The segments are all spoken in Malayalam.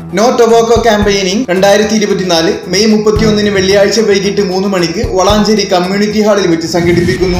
നോ ടൊബാക്കോ ക്യാമ്പയിനിങ് രണ്ടായിരത്തി ഇരുപത്തിനാല് മെയ് മുപ്പത്തിയൊന്നിന് വെള്ളിയാഴ്ച വൈകിട്ട് മൂന്ന് മണിക്ക് വളാഞ്ചേരി കമ്മ്യൂണിറ്റി ഹാളിൽ വെച്ച് സംഘടിപ്പിക്കുന്നു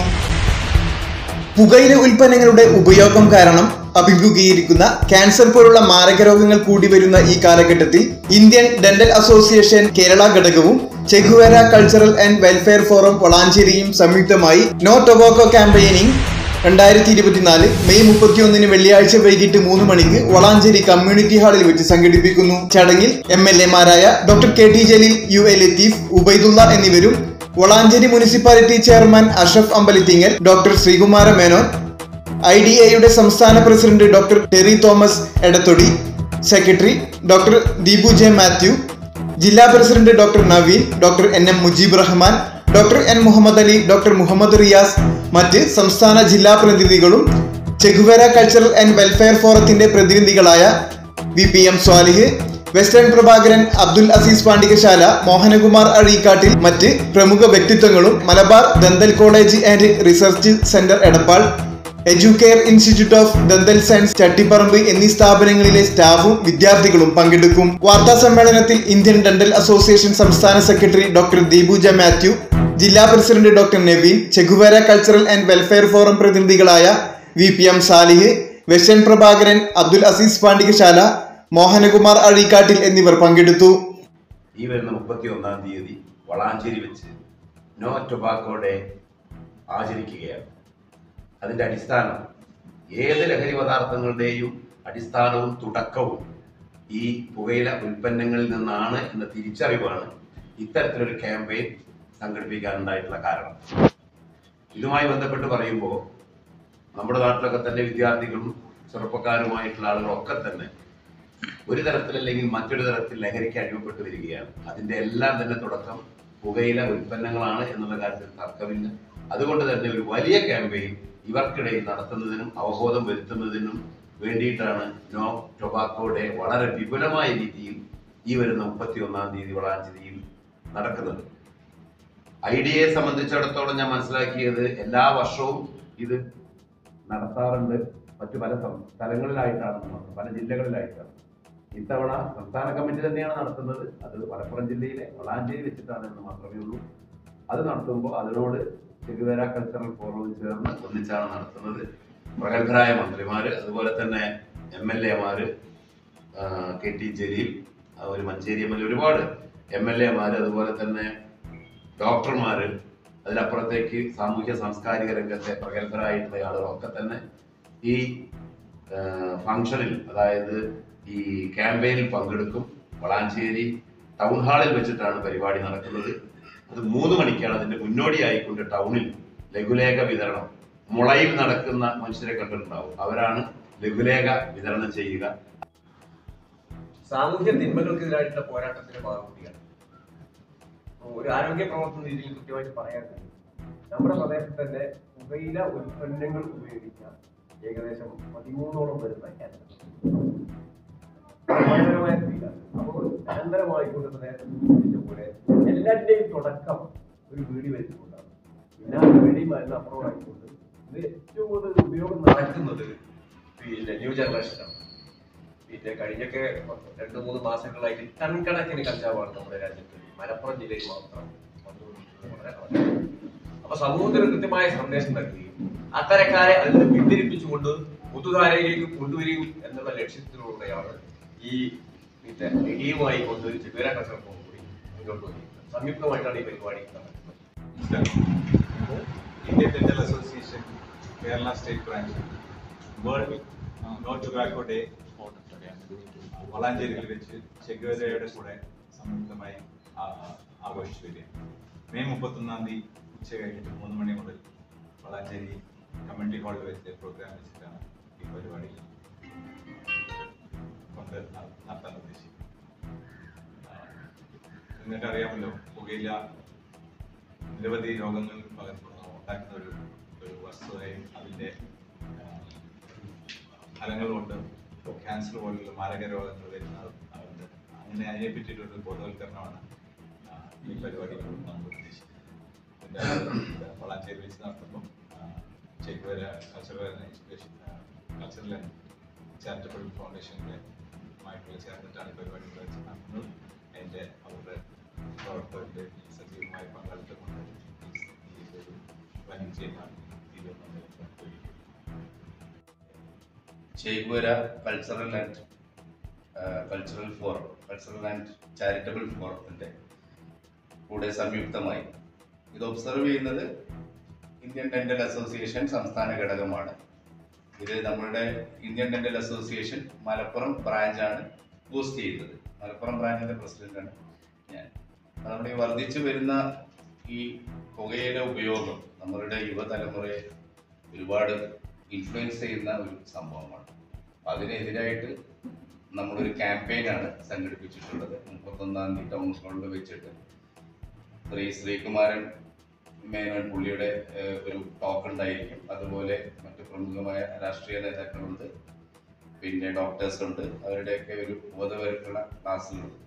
പുകയില ഉൽപ്പന്നങ്ങളുടെ ഉപയോഗം കാരണം അഭിമുഖീകരിക്കുന്ന ക്യാൻസർ പോലുള്ള മാരക രോഗങ്ങൾ കൂടി വരുന്ന ഈ കാലഘട്ടത്തിൽ ഇന്ത്യൻ ഡെന്റൽ അസോസിയേഷൻ കേരള ഘടകവും Che Guevara cultural and welfare forum വളാഞ്ചേരിയും സംയുക്തമായി നോ ടൊബാക്കോ ക്യാമ്പയിനിങ് രണ്ടായിരത്തി ഇരുപത്തിനാല് മെയ് മുപ്പത്തിയൊന്നിന് വെള്ളിയാഴ്ച വൈകിട്ട് മൂന്ന് മണിക്ക് വളാഞ്ചേരി കമ്മ്യൂണിറ്റി ഹാളിൽ വെച്ച് സംഘടിപ്പിക്കുന്നു ചടങ്ങിൽ എം എൽ എമാരായ doctor K T Jaleel U A Latheef Ubaidulla എന്നിവരും Valanchery municipality chairman Ashaf Ambalathingal doctor Sreekumara Menon I D എയുടെ സംസ്ഥാന president doctor Terry Thomas Edathodi secretary doctor Deepu J Mathew ജില്ലാ president doctor Naveen doctor N M Mujeeb Rahman doctor N Muhammad Ali doctor Muhammad Riyas മറ്റ് സംസ്ഥാന ജില്ലാ പ്രതിനിധികളും ചെഗുവേര കൾച്ചറൽ ആൻഡ് വെൽഫെയർ ഫോറത്തിന്റെ പ്രതിനിധികളായ V P M Swalih western Prabhakaran Abdul Azeez Pandikasala Mohanakumar Azheekkattil മറ്റ് പ്രമുഖ വ്യക്തിത്വങ്ങളും Malabar dental college and research centre Edappal Educare institute of dental science Chattiparamba എന്നീ സ്ഥാപനങ്ങളിലെ സ്റ്റാഫും വിദ്യാർത്ഥികളും പങ്കെടുക്കും വാർത്താ സമ്മേളനത്തിൽ ഇന്ത്യൻ ഡെന്റൽ അസോസിയേഷൻ സംസ്ഥാന സെക്രട്ടറി ഡോക്ടർ ദീപുജ മാത്യു ജില്ലാ president doctor Naveen Che Guevara cultural and welfare forum പ്രതിനിധികളായ V P M Salih western Prabhakaran Abdul Azeez Pandikasala Mohanakumar Azheekkattil എന്നിവർ പങ്കെടുത്തു ഈ വരുന്ന മുപ്പത്തി ഒന്നാം തീയതി വളാഞ്ചേരി വെച്ച് നോ ടൊബാക്കോ ഡേ ആചരിക്കുകയാണ് അതിൻ്റെ അടിസ്ഥാനം ഏത് ലഹരി പദാർത്ഥങ്ങളുടെയും അടിസ്ഥാനവും തുടക്കവും ഈ പുകയില ഉൽപ്പന്നങ്ങളിൽ നിന്നാണ് എന്ന തിരിച്ചറിവാണ് ഇത്തരത്തിലൊരു ക്യാമ്പയിൻ സംഘടിപ്പിക്കാനുണ്ടായിട്ടുള്ള കാരണം ഇതുമായി ബന്ധപ്പെട്ട് പറയുമ്പോൾ നമ്മുടെ നാട്ടിലൊക്കെ തന്നെ വിദ്യാർത്ഥികളും ചെറുപ്പക്കാരുമായിട്ടുള്ള ആളുകളൊക്കെ തന്നെ ഒരു തരത്തിലല്ലെങ്കിൽ മറ്റൊരു തരത്തിൽ ലഹരിക്ക് അടിമപ്പെട്ട് വരികയാണ് അതിന്റെ എല്ലാം തന്നെ തുടക്കം പുകയില ഉൽപ്പന്നങ്ങളാണ് എന്നുള്ള കാര്യത്തിൽ തർക്കമില്ല അതുകൊണ്ട് തന്നെ ഒരു വലിയ ക്യാമ്പയിൻ ഇവർക്കിടയിൽ നടത്തുന്നതിനും അവബോധം വരുത്തുന്നതിനും വേണ്ടിയിട്ടാണ് നോ ടൊബാക്കോ ഡേ വളരെ വിപുലമായ രീതിയിൽ ഈ വരുന്ന മുപ്പത്തി ഒന്നാം തീയതി വളാഞ്ചേരിയിൽ നടക്കുന്നത് ഐ ഡി എയെ സംബന്ധിച്ചിടത്തോളം ഞാൻ മനസ്സിലാക്കിയത് എല്ലാ വർഷവും ഇത് നടത്താറുണ്ട് മറ്റു പല സം- സ്ഥലങ്ങളിലായിട്ടാണ് നടത്തുന്നത്, പല ജില്ലകളിലായിട്ടാണ് ഇത്തവണ സംസ്ഥാന കമ്മിറ്റി തന്നെയാണ് നടത്തുന്നത് അത് മലപ്പുറം ജില്ലയിലെ വളാഞ്ചേരി വെച്ചിട്ടാണ് എന്ന് മാത്രമേ ഉള്ളൂ അത് നടത്തുമ്പോൾ അതിനോട് ചെറുവേര കൾച്ചറൽ ഫോറവും ചേർന്ന് ഒന്നിച്ചാണ് നടത്തുന്നത് പ്രഗത്ഭരായ മന്ത്രിമാര് അതുപോലെ തന്നെ എം എൽ എമാര് കെ ടി ജലീൽ ഒരു മഞ്ചേരി എം എൽ എ ഒരുപാട് എം എൽ എമാര് അതുപോലെ തന്നെ ഡോക്ടർമാര് അതിലപ്പുറത്തേക്ക് സാമൂഹ്യ സാംസ്കാരിക രംഗത്തെ പ്രഗത്ഭരായിട്ടുള്ള ആളുകളൊക്കെ തന്നെ ഈ ഫംഗ്ഷനിൽ അതായത് ഈ ക്യാമ്പയിനിൽ പങ്കെടുക്കും വളാഞ്ചേരി ടൗൺ ഹാളിൽ വെച്ചിട്ടാണ് പരിപാടി നടക്കുന്നത് അത് മൂന്ന് മണിക്കാണ് അതിന്റെ മുന്നോടിയായിക്കൊണ്ട് ടൗണിൽ ലഘുലേഖ വിതരണം മുളയിൽ നടക്കുന്ന മനുഷ്യരെ കണ്ടിട്ടുണ്ടാവും അവരാണ് ലഘുലേഖ വിതരണം ചെയ്യുക സാമൂഹ്യ തിന്മകൾക്കെതിരായിട്ടുള്ള പോരാട്ടത്തിന്റെ ഭാഗം കൂടിയാണ് അപ്പൊ ഒരു ആരോഗ്യ പ്രവർത്തന രീതിയിൽ കൃത്യമായിട്ട് പറയാൻ കഴിയും നമ്മുടെ പ്രദേശത്ത് തന്നെ പുകയില ഉൽപ്പന്നങ്ങൾ ഉപയോഗിക്കാൻ ഏകദേശം പതിമൂന്നോളം വരുന്ന ക്യാൻസർ ഭയങ്കരമായ സ്ഥിതിയാണ് അപ്പോൾ നിരന്തരമായിക്കൊണ്ട് ഇപ്പൊ നേരത്തെ സൂചിപ്പിച്ച പോലെ എല്ലാറ്റിന്റെയും തുടക്കം ഒരു വീടി വെച്ചുകൊണ്ടാണ് പിന്നെ ആ വീടി മരുന്ന് അപ്പുറമായിക്കൊണ്ട് ഇത് ഏറ്റവും കൂടുതൽ ഉപയോഗം നടക്കുന്നത് പിന്നെ ന്യൂ ജനറേഷനാണ് പിന്നെ കഴിഞ്ഞൊക്കെ രണ്ട് മൂന്ന് മാസങ്ങളായിട്ട് ടൺ കണക്കിന് കഞ്ചാവാണ് നമ്മുടെ രാജ്യത്ത് മലപ്പുറം ജില്ലയിൽ മാത്രം വന്നുകൊണ്ടിരിക്കുന്നത് വളരെ വളരെ. അപ്പൊ സമൂഹത്തിന് കൃത്യമായ സന്ദേശം നൽകുകയും അത്തരക്കാരെ അതിൽ നിന്ന് പിന്തിരിപ്പിച്ചുകൊണ്ട് പൊതുധാരയിലേക്ക് കൊണ്ടുവരികയും എന്നുള്ള ലക്ഷ്യത്തിലൂടെയാണ് ഈ പിന്നെ ഇടിയുമായി കൊണ്ട് ചെവിര കച്ചവടം കൂടി മുന്നോട്ട് വന്നിരിക്കുന്നത് സംയുക്തമായിട്ടാണ് ഈ പരിപാടി നടക്കുന്നത് Indian Dental Association, Kerala State Branch, World No Tobacco Day വളാഞ്ചേരിയിൽ വെച്ച് ചെഗുവേരയുടെ കൂടെ സംയുക്തമായി ആ- ആഘോഷിച്ചു വരികയാണ് മെയ് മുപ്പത്തൊന്നാം തീയതി ഉച്ച കഴിഞ്ഞിട്ട് മൂന്ന് മണി മുതൽ വളാഞ്ചേരി കമ്മ്യൂണിറ്റി ഹാളിൽ വെച്ച് പ്രോഗ്രാം വെച്ചിട്ടാണ് ഈ പരിപാടി കൊണ്ട് ന- നടത്താൻ ഉദ്ദേശിക്കുന്നത് ആ, നിങ്ങൾക്കറിയാമല്ലോ പുകയില നിരവധി രോഗങ്ങൾ പകർത്തുന്ന ഉണ്ടാക്കുന്ന ഒരു ഒരു വസ്തുതയും അതിൻ്റെ ആ, ഫലങ്ങൾ കൊണ്ട് ക്യാൻസർ പോലുള്ള മാരക രോഗങ്ങൾ വരുന്ന ഉണ്ട് അങ്ങനെ അതിനെ പറ്റിയിട്ടൊരു ബോധവൽക്കരണമാണ് ആ, ഈ പരിപാടി കൊണ്ട് നമ്മൾ ഉദ്ദേശിക്കുന്നത് ഇതിൻ്റെ വളാഞ്ചേരി വെച്ച് നടത്തുമ്പം Che Guevara cultural education cultural and charitable ഫൗണ്ടേഷൻ്റെ ആയിട്ടുള്ള ചേർന്നിട്ടാണ് ഈ പരിപാടികൾ വെച്ച് നടത്തുന്നത് അതിന്റെ അവരുടെ പ്രവർത്തകരുടെ സജീവമായി പങ്കാളിത്തമുണ്ട് ഈ ഒരു വൻ വിജയമാണ് ഇരുപത്തൊന്നിൽ പുറപ്പെടുവിക്കുന്നത് Che Guevara cultural and cultural forum cultural and charitable ഫോറത്തിൻ്റെ കൂടെ സംയുക്തമായി ഇത് ഒബ്സർവ് ചെയ്യുന്നത് ഇന്ത്യൻ ഡെന്റൽ അസോസിയേഷൻ സംസ്ഥാന ഘടകമാണ് ഇത് നമ്മളുടെ ഇന്ത്യൻ ഡെന്റൽ അസോസിയേഷൻ മലപ്പുറം ബ്രാഞ്ചാണ് ബൂസ്റ്റ് ചെയ്യുന്നത് മലപ്പുറം ബ്രാഞ്ചിന്റെ പ്രസിഡന്റാണ് ഞാൻ അപ്പോൾ നമ്മുടെ ഈ വർദ്ധിച്ചു വരുന്ന ഈ പുകയില ഉപയോഗം നമ്മളുടെ യുവതലമുറയെ ഒരുപാട് ഇൻഫ്ലുവൻസ് ചെയ്യുന്ന ഒരു സംഭവമാണ് അപ്പൊ അതിനെതിരായിട്ട് നമ്മളൊരു ക്യാമ്പയിനാണ് സംഘടിപ്പിച്ചിട്ടുള്ളത് മുപ്പത്തൊന്നാം തീയതി ടൗൺ ഹാളിൽ വെച്ചിട്ട് ശ്രീ ശ്രീകുമാരൻ മേനോൻ പുള്ളിയുടെ ഏഹ്, ഒരു ടോക്ക് ഉണ്ടായിരിക്കും അതുപോലെ മറ്റു പ്രമുഖമായ രാഷ്ട്രീയ നേതാക്കളുണ്ട് പിന്നെ ഡോക്ടേഴ്സ് ഉണ്ട് അവരുടെയൊക്കെ ഒരു ബോധവൽക്കരണ ക്ലാസ്സുകളുണ്ട്